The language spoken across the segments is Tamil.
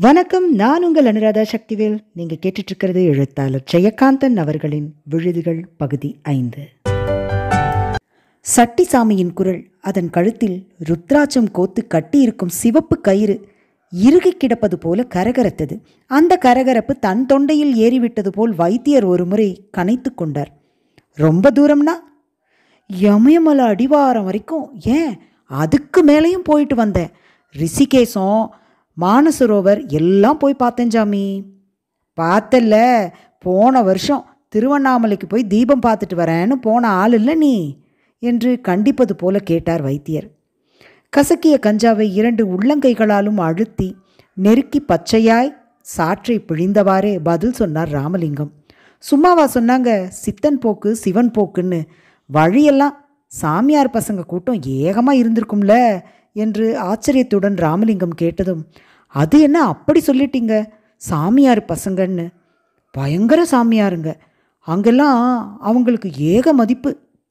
வணக்கம் நான் உங்கள் அனுராதா சக்திவேல் நீங்கள் கேட்டுட்டு இருக்கிறது எழுத்தாளர் ஜெயகாந்தன் அவர்களின் விழுதுகள் பகுதி ஐந்து சட்டிசாமியின் குரல் அதன் கழுத்தில் ருத்ராட்சம் கோத்து கட்டியிருக்கும் சிவப்பு கயிறு இறுகி கிடப்பது போல கரகரத்தது அந்த கரகரப்பு தன் தொண்டையில் ஏறிவிட்டது போல் வைத்தியர் ஒருமுறை கனைத்து கொண்டார் ரொம்ப தூரம்னா யமயமலை அடிவாரம் வரைக்கும் ஏன் அதுக்கு மேலேயும் போயிட்டு வந்தேன் ரிஷிகேசம் மானசரோவர் எல்லாம் போய் பார்த்தேன் ஜாமி பார்த்தல்ல போன வருஷம் திருவண்ணாமலைக்கு போய் தீபம் பார்த்துட்டு வரேன்னு போன ஆள் இல்லை நீ என்று கண்டிப்பது போல கேட்டார் வைத்தியர் கசக்கிய கஞ்சாவை இரண்டு உள்ளங்கைகளாலும் அழுத்தி நெருக்கி பச்சையாய் சாற்றை பிழிந்தவாறே பதில் சொன்னார் ராமலிங்கம் சும்மாவா சொன்னாங்க சித்தன் போக்கு சிவன் போக்குன்னு வழியெல்லாம் சாமியார் பசங்க கூட்டம் ஏகமாக இருந்திருக்கும்ல என்று ஆச்சரியத்துடன் ராமலிங்கம் கேட்டதும் அது என்ன அப்படி சொல்லிட்டீங்க சாமியார் பசங்கன்னு பயங்கர சாமியாருங்க அங்கெல்லாம் அவங்களுக்கு ஏக மதிப்பு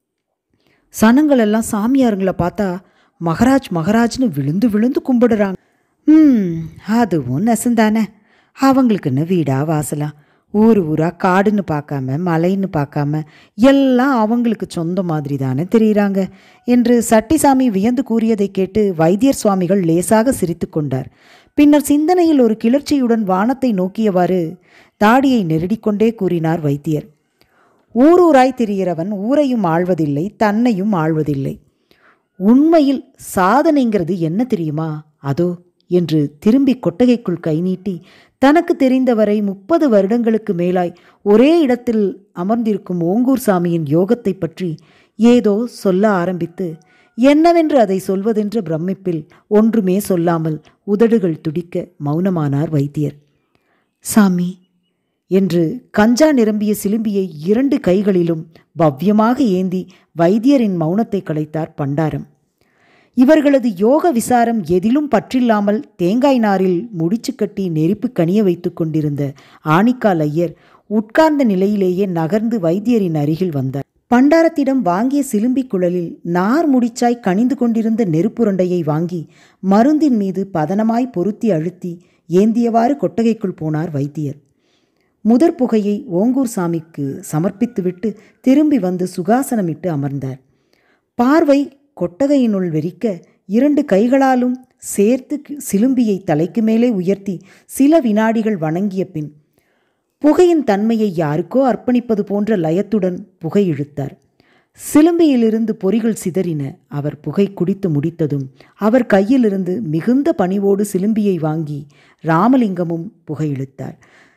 சனங்கள் எல்லாம் சாமியாருங்களை பார்த்தா மகராஜ் மகராஜ்னு விழுந்து விழுந்து கும்பிடுறாங்க ம் அதுவும் நெசந்தானே அவங்களுக்குன்னு வீடா வாசலா ஊர் ஊரா காடுன்னு பார்க்காம மலைன்னு பார்க்காம எல்லாம் அவங்களுக்கு சொந்த மாதிரி தானே தெரியுறாங்க என்று சட்டிசாமி வியந்து கூறியதை கேட்டு வைத்தியர் சுவாமிகள் லேசாக சிரித்து கொண்டார் பின்னர் சிந்தனையில் ஒரு கிளர்ச்சியுடன் வானத்தை நோக்கியவாறு தாடியை நெருடிக்கொண்டே கூறினார் வைத்தியர் ஊரூராய் திரிகிறவன் ஊரையும் ஆழ்வதில்லை தன்னையும் ஆழ்வதில்லை உண்மையில் சாதனைங்கிறது என்ன தெரியுமா அதோ என்று திரும்பி கொட்டகைக்குள் கை நீட்டி தனக்கு தெரிந்தவரை முப்பது வருடங்களுக்கு மேலாய் ஒரே இடத்தில் அமர்ந்திருக்கும் ஓங்கூர் சாமியின் யோகத்தை பற்றி ஏதோ சொல்ல ஆரம்பித்து என்னவென்று அதை சொல்வதென்ற பிரமிப்பில் ஒன்றுமே சொல்லாமல் உதடுகள் துடிக்க மௌனமானார் வைத்தியர் சாமி என்று கஞ்சா நிரம்பிய சிலும்பியை இரண்டு கைகளிலும் பவ்யமாக ஏந்தி வைத்தியரின் மௌனத்தை கலைத்தார் பண்டாரம் இவர்களது யோக விசாரம் எதிலும் பற்றில்லாமல் தேங்காய் நாரில் முடிச்சு கட்டி நெருப்பு கனிய வைத்து கொண்டிருந்த ஆணிக்கால் ஐயர் உட்கார்ந்த நிலையிலேயே நகர்ந்து வைத்தியரின் அருகில் வந்தார் பண்டாரத்திடம் வாங்கிய சிலும்பி குழலில் நார் முடிச்சாய் கனிந்து கொண்டிருந்த நெருப்புருண்டையை வாங்கி மருந்தின் மீது பதனமாய் பொருத்தி அழுத்தி ஏந்தியவாறு கொட்டகைக்குள் போனார் வைத்தியர் முதற் புகையை ஓங்கூர் சாமிக்கு சமர்ப்பித்துவிட்டு திரும்பி வந்து சுகாசனமிட்டு அமர்ந்தார் பார்வை கொட்டகையினுள் வெறிக்க இரண்டு கைகளாலும் சேர்த்து சிலும்பியை தலைக்கு மேலே உயர்த்தி சில வினாடிகள் வணங்கிய பின் புகையின் தன்மையை யாருக்கோ அர்ப்பணிப்பது போன்ற லயத்துடன் புகை இழுத்தார் சிலும்பியிலிருந்து பொறிகள் சிதறின அவர் புகை குடித்து முடித்ததும் அவர் கையிலிருந்து மிகுந்த பணிவோடு சிலும்பியை வாங்கி ராமலிங்கமும் புகை இழுத்தார்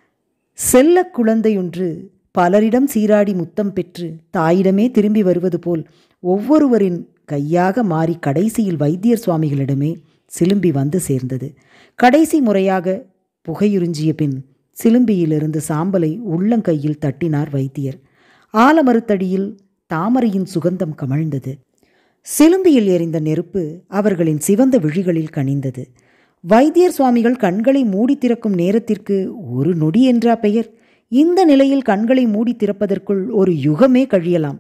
செல்ல குழந்தையொன்று பலரிடம் சீராடி முத்தம் பெற்று தாயிடமே திரும்பி வருவது போல் ஒவ்வொருவரின் கையாக மாறி கடைசியில் வைத்தியர் சுவாமிகளிடமே சிலும்பி வந்து சேர்ந்தது கடைசி முறையாக புகையுறிஞ்சிய பின் சிலும்பியிலிருந்து சாம்பலை உள்ளங்கையில் தட்டினார் வைத்தியர் ஆலமருத்தடியில் தாமரையின் சுகந்தம் கமழ்ந்தது சிலும்பியில் எரிந்த நெருப்பு அவர்களின் சிவந்த விழிகளில் கனிந்தது வைத்தியர் சுவாமிகள் கண்களை மூடி திறக்கும் நேரத்திற்கு ஒரு நொடி என்றா பெயர் இந்த நிலையில் கண்களை மூடி திறப்பதற்குள் ஒரு யுகமே கழியலாம்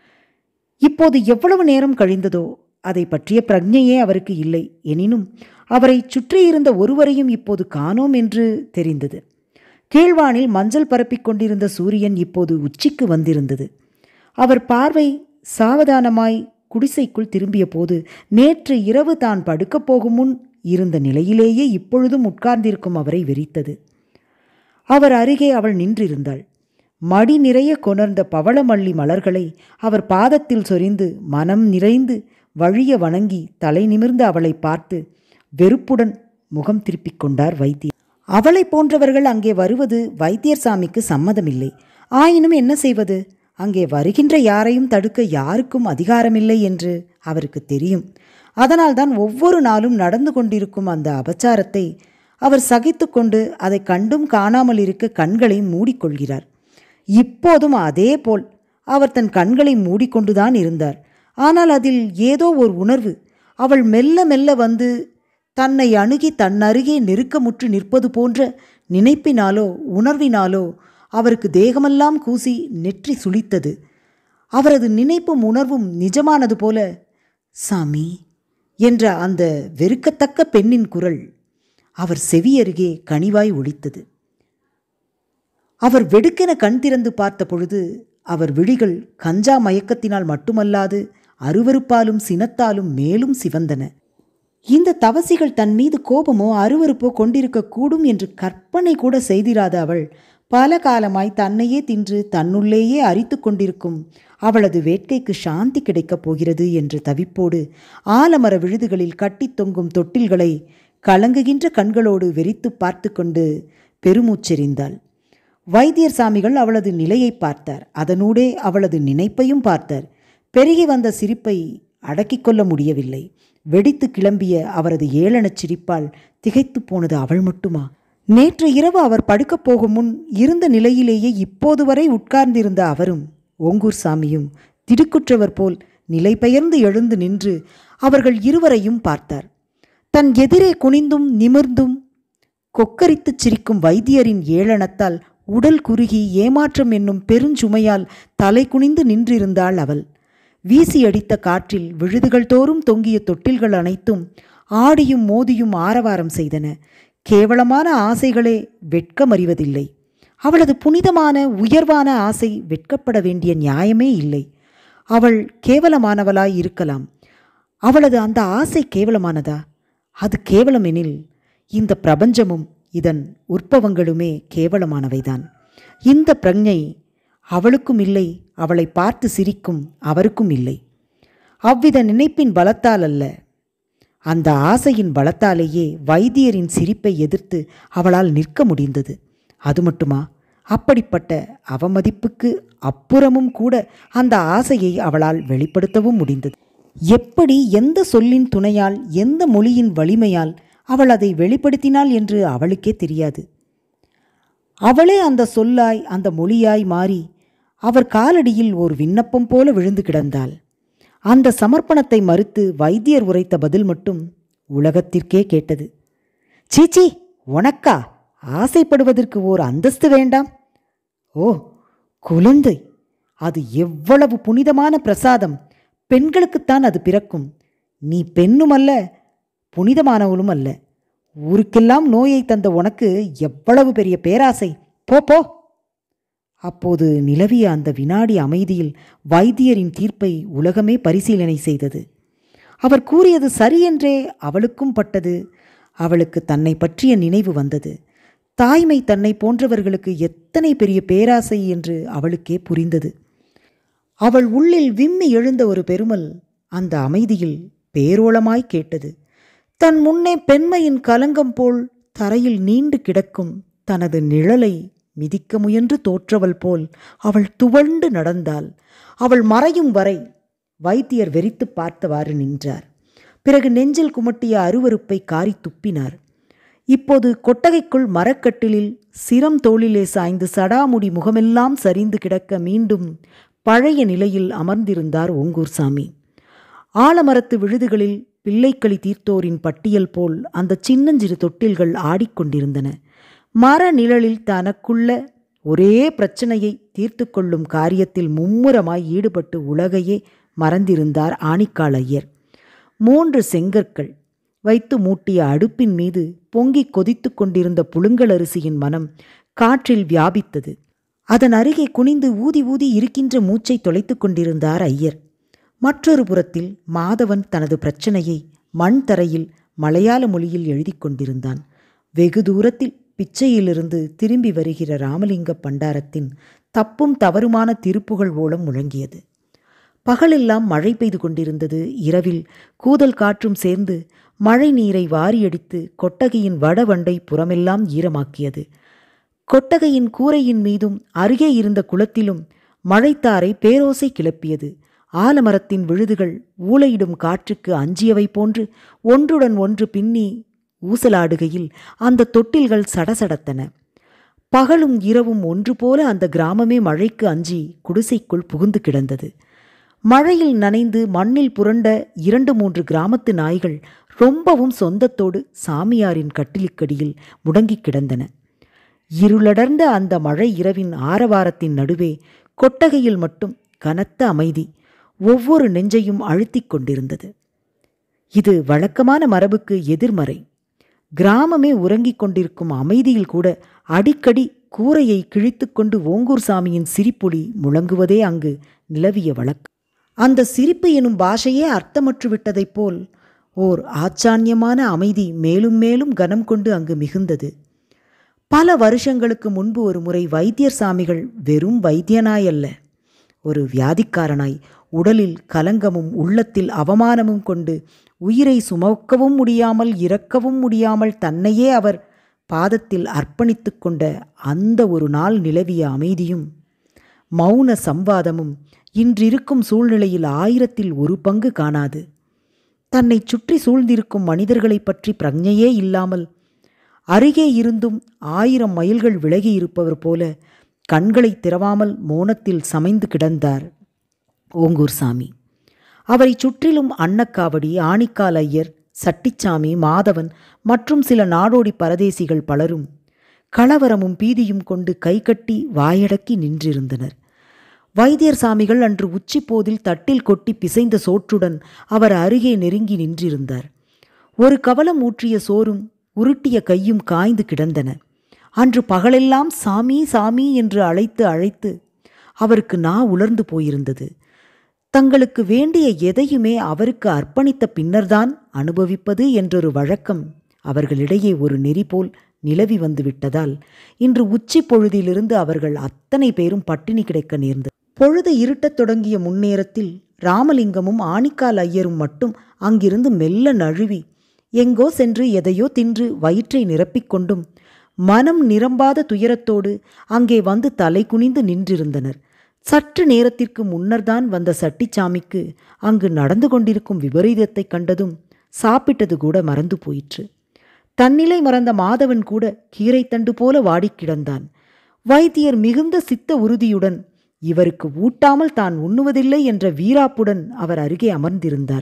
இப்போது எவ்வளவு நேரம் கழிந்ததோ அதை பற்றிய பிரஜையே அவருக்கு இல்லை எனினும் அவரை சுற்றியிருந்த ஒருவரையும் இப்போது காணோம் என்று தெரிந்தது கீழ்வானில் மஞ்சள் பரப்பிக் கொண்டிருந்த சூரியன் இப்போது உச்சிக்கு வந்திருந்தது அவர் பார்வை சாவதானமாய் குடிசைக்குள் திரும்பிய போது நேற்று இரவு தான் படுக்கப் போகும் முன் இருந்த நிலையிலேயே இப்பொழுதும் உட்கார்ந்திருக்கும் அவரை வெறித்தது அவர் அருகே அவள் நின்றிருந்தாள் மடி நிறைய கொணர்ந்த பவளமல்லி மலர்களை அவர் பாதத்தில் சொரிந்து மனம் நிறைந்து வழிய வணங்கி தலை நிமிர்ந்து அவளை பார்த்து வெறுப்புடன் முகம் திருப்பிக் கொண்டார் வைத்தியர் அவளை போன்றவர்கள் அங்கே வருவது வைத்தியர் சாமிக்கு சம்மதமில்லை ஆயினும் என்ன செய்வது அங்கே வருகின்ற யாரையும் தடுக்க யாருக்கும் அதிகாரமில்லை என்று அவருக்கு தெரியும் அதனால்தான் ஒவ்வொரு நாளும் நடந்து கொண்டிருக்கும் அந்த அபச்சாரத்தை அவர் சகித்து கொண்டு அதை கண்டும் காணாமல் இருக்க கண்களை மூடிக்கொள்கிறார் இப்போதும் அதே போல் அவர் தன் கண்களை மூடிக்கொண்டுதான் இருந்தார் ஆனால் அதில் ஏதோ ஒரு உணர்வு அவள் மெல்ல மெல்ல வந்து தன்னை அணுகி தன் அருகே நெருக்கமுற்று நிற்பது போன்ற நினைப்பினாலோ உணர்வினாலோ அவருக்கு தேகமெல்லாம் கூசி நெற்றி சுளித்தது அவரது நினைப்பும் உணர்வும் நிஜமானது போல சாமி என்ற அந்த வெறுக்கத்தக்க பெண்ணின் குரல் அவர் செவியருகே கனிவாய் ஒழித்தது அவர் வெடுக்கென கண் திறந்து பார்த்த பொழுது அவர் விழிகள் கஞ்சா மயக்கத்தினால் மட்டுமல்லாது அருவருப்பாலும் சினத்தாலும் மேலும் சிவந்தன இந்த தவசிகள் தன் மீது கோபமோ அருவருப்போ கொண்டிருக்கக்கூடும் என்று கற்பனை கூட செய்திராத அவள் பல காலமாய் தன்னையே தின்று தன்னுள்ளேயே அரித்து கொண்டிருக்கும் அவளது வேட்கைக்கு சாந்தி கிடைக்கப் போகிறது என்று தவிப்போடு ஆலமர விழுதுகளில் கட்டித் தொங்கும் தொட்டில்களை கலங்குகின்ற கண்களோடு வெறித்து பார்த்து கொண்டு பெருமூச்செறிந்தாள் வைத்தியர் சாமிகள் அவளது நிலையை பார்த்தார் அதனூடே அவளது நினைப்பையும் பார்த்தார் பெருகி வந்த சிரிப்பை அடக்கிக் கொள்ள முடியவில்லை வெடித்து கிளம்பிய அவரது ஏளனச் சிரிப்பால் திகைத்து போனது அவள் மட்டுமா நேற்று இரவு அவர் படுக்கப் போகும் முன் இருந்த நிலையிலேயே இப்போது வரை உட்கார்ந்திருந்த அவரும் ஓங்கூர் சாமியும் திடுக்குற்றவர் போல் நிலை பெயர்ந்து எழுந்து நின்று அவர்கள் இருவரையும் பார்த்தார் தன் எதிரே குனிந்தும் நிமிர்ந்தும் கொக்கரித்துச் சிரிக்கும் வைத்தியரின் ஏளனத்தால் உடல் குறுகி ஏமாற்றம் என்னும் பெருஞ்சுமையால் தலை குனிந்து நின்றிருந்தாள் அவள் வீசி அடித்த காற்றில் விழுதுகள் தோறும் தொங்கிய தொட்டில்கள் அனைத்தும் ஆடியும் மோதியும் ஆரவாரம் செய்தன கேவலமான ஆசைகளே வெட்கமறிவதில்லை அவளது புனிதமான உயர்வான ஆசை வெட்கப்பட வேண்டிய நியாயமே இல்லை அவள் கேவலமானவளாய் இருக்கலாம் அவளது அந்த ஆசை கேவலமானதா அது கேவலமெனில் இந்த பிரபஞ்சமும் இதன் உற்பவங்களுமே கேவலமானவைதான் இந்த பிரஞை அவளுக்கும் இல்லை அவளை பார்த்து சிரிக்கும் அவருக்கும் இல்லை அவ்வித நினைப்பின் பலத்தால் அல்ல அந்த ஆசையின் பலத்தாலேயே வைத்தியரின் சிரிப்பை எதிர்த்து அவளால் நிற்க முடிந்தது அது மட்டுமா அப்படிப்பட்ட அவமதிப்புக்கு அப்புறமும் கூட அந்த ஆசையை அவளால் வெளிப்படுத்தவும் முடிந்தது எப்படி எந்த சொல்லின் துணையால் எந்த மொழியின் வலிமையால் அவள் அதை வெளிப்படுத்தினாள் என்று அவளுக்கே தெரியாது அவளே அந்த சொல்லாய் அந்த மொழியாய் மாறி அவர் காலடியில் ஒரு விண்ணப்பம் போல விழுந்து கிடந்தாள் அந்த சமர்ப்பணத்தை மறுத்து வைத்தியர் உரைத்த பதில் மட்டும் உலகத்திற்கே கேட்டது சீச்சி உனக்கா ஆசைப்படுவதற்கு ஓர் அந்தஸ்து வேண்டாம் ஓ குழந்தை அது எவ்வளவு புனிதமான பிரசாதம் பெண்களுக்குத்தான் அது பிறக்கும் நீ பெண்ணும் அல்ல புனிதமானவளும் அல்ல ஊருக்கெல்லாம் நோயை தந்த உனக்கு எவ்வளவு பெரிய பேராசை போ போ அப்போது நிலவிய அந்த வினாடி அமைதியில் வைத்தியரின் தீர்ப்பை உலகமே பரிசீலனை செய்தது அவர் கூறியது சரியென்றே அவளுக்கும் பட்டது அவளுக்கு தன்னை பற்றிய நினைவு வந்தது தாய்மை தன்னை போன்றவர்களுக்கு எத்தனை பெரிய பேராசை என்று அவளுக்கே புரிந்தது அவள் உள்ளில் விம்மி எழுந்த ஒரு பெருமல் அந்த அமைதியில் பேரோளமாய் கேட்டது தன் முன்னே பெண்மையின் கலங்கம் போல் தரையில் நீண்டு கிடக்கும் தனது நிழலை மிதிக்க முயன்று தோற்றவள் போல் அவள் துவண்டு நடந்தாள் அவள் மறையும் வரை வைத்தியர் வெறித்து பார்த்தவாறு நின்றார் பிறகு நெஞ்சில் குமட்டிய அருவருப்பை காரி துப்பினார் இப்போது கொட்டகைக்குள் மரக்கட்டிலில் சிரம் தோளிலே சாய்ந்து சடாமுடி முகமெல்லாம் சரிந்து கிடக்க மீண்டும் பழைய நிலையில் அமர்ந்திருந்தார் ஓங்கூர் சாமி ஆலமரத்து விழுதுகளில் பிள்ளைக்களி தீர்த்தோரின் பட்டியல் போல் அந்த சின்னஞ்சிறு தொட்டில்கள் ஆடிக்கொண்டிருந்தன மர நிழலில் தனக்குள்ள ஒரே பிரச்சனையை தீர்த்து கொள்ளும் காரியத்தில் மும்முரமாய் ஈடுபட்டு உலகையே மறந்திருந்தார் ஆணிக்கால் ஐயர் மூன்று செங்கற்கள் வைத்து மூட்டிய அடுப்பின் மீது பொங்கி கொதித்து கொண்டிருந்த புழுங்கலரிசியின் மனம் காற்றில் வியாபித்தது அதன் அருகே குனிந்து ஊதி ஊதி இருக்கின்ற மூச்சை தொலைத்து கொண்டிருந்தார் ஐயர் மற்றொரு புறத்தில் மாதவன் தனது பிரச்சனையை மண் தரையில் மலையாள மொழியில் எழுதி கொண்டிருந்தான் வெகு தூரத்தில் பிச்சையிலிருந்து திரும்பி வருகிற ராமலிங்க பண்டாரத்தின் தப்பும் தவறுமான திருப்புகழ் ஓலம் முழங்கியது பகலெல்லாம் மழை பெய்து கொண்டிருந்தது இரவில் கூதல் காற்றும் சேர்ந்து மழை நீரை வாரியடித்து கொட்டகையின் வடவண்டை புறமெல்லாம் ஈரமாக்கியது கொட்டகையின் கூரையின் மீதும் அருகே இருந்த குளத்திலும் மழைத்தாரை பேரோசை கிளப்பியது ஆலமரத்தின் விழுதுகள் ஊளையிடும் காற்றுக்கு அஞ்சியவை போன்று ஒன்றுடன் ஒன்று பின்னி ஊசலாடுகையில் அந்த தொட்டில்கள் சடசடத்தன பகலும் இரவும் ஒன்று போல அந்த கிராமமே மழைக்கு அஞ்சி குடிசைக்குள் புகுந்து கிடந்தது மழையில் நனைந்து மண்ணில் புரண்ட இரண்டு மூன்று கிராமத்து நாய்கள் ரொம்பவும் சொந்தத்தோடு சாமியாரின் கட்டிலுக்கடியில் முடங்கிக் கிடந்தன இருளடர்ந்த அந்த மழை இரவின் ஆரவாரத்தின் நடுவே கொட்டகையில் மட்டும் கனத்த அமைதி ஒவ்வொரு நெஞ்சையும் அழுத்திக் கொண்டிருந்தது இது வழக்கமான மரபுக்கு எதிர்மறை கிராமமே உறங்கிக் கொண்டிருக்கும் அமைதியில் கூட அடிக்கடி கூரையை கிழித்துக்கொண்டு ஓங்கூர் சாமியின் சிரிப்பொலி முழங்குவதே அங்கு நிலவிய வழக்கு அந்த சிரிப்பு எனும் பாஷையே அர்த்தமற்று விட்டதைப் போல் ஓர் ஆச்சான்யமான அமைதி மேலும் மேலும் கனம் கொண்டு அங்கு மிகுந்தது பல வருஷங்களுக்கு முன்பு ஒரு முறை வைத்தியர் சாமிகள் வெறும் வைத்தியனாயல்ல ஒரு வியாதிக்காரனாய் உடலில் கலங்கமும் உள்ளத்தில் அவமானமும் கொண்டு உயிரை சுமக்கவும் முடியாமல் இறக்கவும் முடியாமல் தன்னையே அவர் பாதத்தில் அர்ப்பணித்து கொண்ட அந்த ஒரு நாள் நிலவிய அமைதியும் மௌன சம்வாதமும் இன்றிருக்கும் சூழ்நிலையில் ஆயிரத்தில் ஒரு பங்கு காணாது தன்னை சுற்றி சூழ்ந்திருக்கும் மனிதர்களைப் பற்றி பிரஜையே இல்லாமல் அருகே இருந்தும் ஆயிரம் மைல்கள் விலகி இருப்பவர் போல கண்களை திறவாமல் மோனத்தில் சமைந்து கிடந்தார் ஓங்கூர் சாமி அவரை சுற்றிலும் அன்னக்காவடி ஆணிக்கால் ஐயர் சட்டிச்சாமி மாதவன் மற்றும் சில நாடோடி பரதேசிகள் பலரும் கலவரமும் பீதியும் கொண்டு கைகட்டி வாயடக்கி நின்றிருந்தனர் வைத்தியர் சாமிகள் அன்று உச்சிப்போதில் தட்டில் கொட்டி பிசைந்த சோற்றுடன் அவர் அருகே நெருங்கி நின்றிருந்தார் ஒரு கவலம் ஊற்றிய சோறும் உருட்டிய கையும் காய்ந்து கிடந்தன அன்று பகலெல்லாம் சாமி சாமி என்று அழைத்து அழைத்து அவருக்கு நா உலர்ந்து போயிருந்தது தங்களுக்கு வேண்டிய எதையுமே அவருக்கு அர்ப்பணித்த பின்னர்தான் அனுபவிப்பது என்றொரு வழக்கம் அவர்களிடையே ஒரு நெறி போல் நிலவி வந்து விட்டதால் இன்று உச்சி பொழுதிலிருந்து அவர்கள் அத்தனை பேரும் பட்டினி கிடைக்க நேர்ந்தது பொழுது இருட்டத் தொடங்கிய முன்னேரத்தில் ராமலிங்கமும் ஆணிக்கால் ஐயரும் மட்டும் அங்கிருந்து மெல்ல நழுவி எங்கோ சென்று எதையோ தின்று வயிற்றை நிரப்பிக்கொண்டும் மனம் நிரம்பாத துயரத்தோடு அங்கே வந்து தலை குனிந்து நின்றிருந்தனர் சற்று நேரத்திற்கு முன்னர்தான் வந்த சட்டிச்சாமிக்கு அங்கு நடந்து கொண்டிருக்கும் விபரீதத்தைக் கண்டதும் சாப்பிட்டது கூட மறந்து போயிற்று தன்னிலை மறந்த மாதவன் கூட கீரைத்தண்டு போல வாடிக் கிடந்தான் வைத்தியர் மிகுந்த சித்த உறுதியுடன் இவருக்கு ஊட்டாமல் தான் உண்ணுவதில்லை என்ற வீராப்புடன் அவர் அருகே அமர்ந்திருந்தார்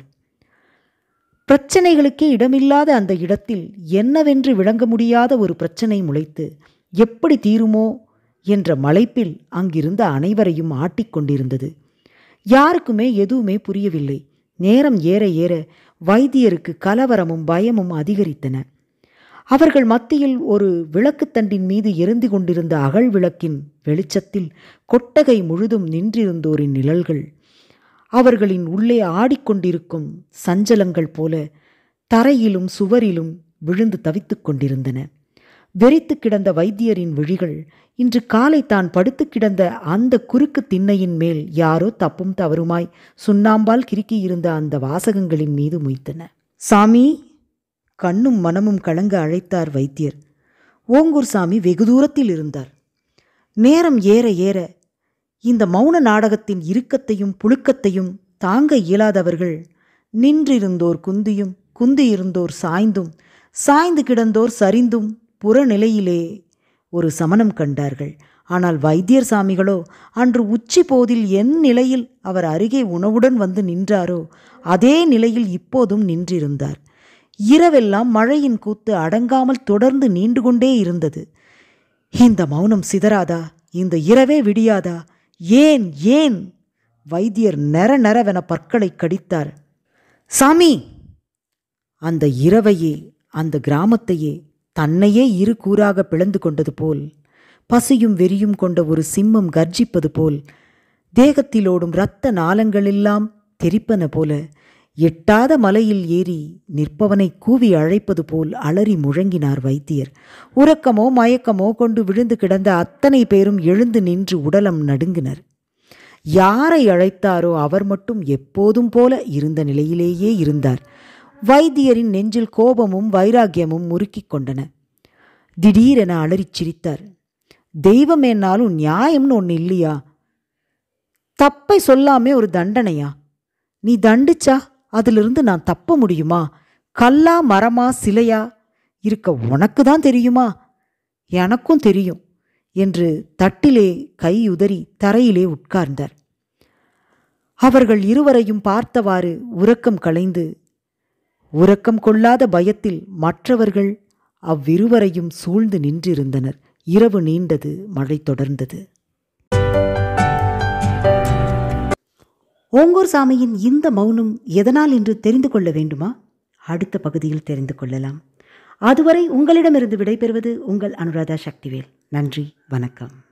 பிரச்சனைகளுக்கே இடமில்லாத அந்த இடத்தில் என்னவென்று விளங்க முடியாத ஒரு பிரச்சனை முளைத்து எப்படி தீருமோ என்ற மலைப்பில் அங்கிருந்த அனைவரையும் ஆட்டிக்கொண்டிருந்தது யாருக்குமே எதுவுமே புரியவில்லை நேரம் ஏற ஏற வைத்தியருக்கு கலவரமும் பயமும் அதிகரித்தன அவர்கள் மத்தியில் ஒரு விளக்குத்தண்டின் மீது எரிந்து கொண்டிருந்த அகல் விளக்கின் வெளிச்சத்தில் கொட்டகை முழுதும் நின்றிருந்தோரின் நிழல்கள் அவர்களின் உள்ளே ஆடிக்கொண்டிருக்கும் சஞ்சலங்கள் போல தரையிலும் சுவரிலும் விழுந்து தவித்துக் கொண்டிருந்தன வெறித்து கிடந்த வைத்தியரின் விழிகள் இன்று காலை தான் படுத்து கிடந்த அந்த குறுக்கு திண்ணையின் மேல் யாரோ தப்பும் தவறுமாய் சுண்ணாம்பால் கிறுக்கியிருந்த அந்த வாசகங்களின் மீது மொய்த்தன சாமி கண்ணும் மனமும் கலங்க அழைத்தார் வைத்தியர் ஓங்கூர் சாமி வெகு தூரத்தில் இருந்தார் நேரம் ஏற ஏற இந்த மௌன நாடகத்தின் இறுக்கத்தையும் புழுக்கத்தையும் தாங்க இயலாதவர்கள் நின்றிருந்தோர் குந்தியும் குந்தியிருந்தோர் சாய்ந்தும் சாய்ந்து கிடந்தோர் சரிந்தும் புறநிலையிலே ஒரு சமணம் கண்டார்கள் ஆனால் வைத்தியர் சாமிகளோ அன்று உச்சி போதில் என் நிலையில் அவர் அருகே உணவுடன் வந்து நின்றாரோ அதே நிலையில் இப்போதும் நின்றிருந்தார் இரவெல்லாம் மழையின் கூத்து அடங்காமல் தொடர்ந்து நீண்டு கொண்டே இருந்தது இந்த மௌனம் சிதறாதா இந்த இரவே விடியாதா ஏன் ஏன் வைத்தியர் நெர நெரவென பற்களை கடித்தார் சாமி அந்த இரவையே அந்த கிராமத்தையே தன்னையே இரு கூறாக பிளந்து கொண்டது போல் பசியும் வெறியும் கொண்ட ஒரு சிம்மம் கர்ஜிப்பது போல் தேகத்திலோடும் இரத்த நாளங்களெல்லாம் தெரிப்பன போல எட்டாத மலையில் ஏறி நிற்பவனை கூவி அழைப்பது போல் அலறி முழங்கினார் வைத்தியர் உறக்கமோ மயக்கமோ கொண்டு விழுந்து கிடந்த அத்தனை பேரும் எழுந்து நின்று உடலம் நடுங்கினர் யாரை அழைத்தாரோ அவர் மட்டும் எப்போதும் போல இருந்த நிலையிலேயே இருந்தார் வைத்தியரின் நெஞ்சில் கோபமும் வைராக்கியமும் முறுக்கிக் கொண்டன திடீரென அலறிச் சிரித்தார் தெய்வம் என்னாலும் நியாயம்னு ஒன்று இல்லையா தப்பை சொல்லாமே ஒரு தண்டனையா நீ தண்டிச்சா அதிலிருந்து நான் தப்ப முடியுமா கல்லா மரமா சிலையா இருக்க உனக்கு தான் தெரியுமா எனக்கும் தெரியும் என்று தட்டிலே கை உதறி தரையிலே உட்கார்ந்தார் அவர்கள் இருவரையும் பார்த்தவாறு உறக்கம் களைந்து உறக்கம் கொள்ளாத பயத்தில் மற்றவர்கள் அவ்விருவரையும் சூழ்ந்து நின்றிருந்தனர் இரவு நீண்டது மழை தொடர்ந்தது ஓங்கூர் சாமியின் இந்த மௌனம் எதனால் என்று தெரிந்து கொள்ள வேண்டுமா அடுத்த பகுதியில் தெரிந்து கொள்ளலாம் அதுவரை உங்களிடமிருந்து விடைபெறுவது உங்கள் அனுராதா சக்திவேல் நன்றி வணக்கம்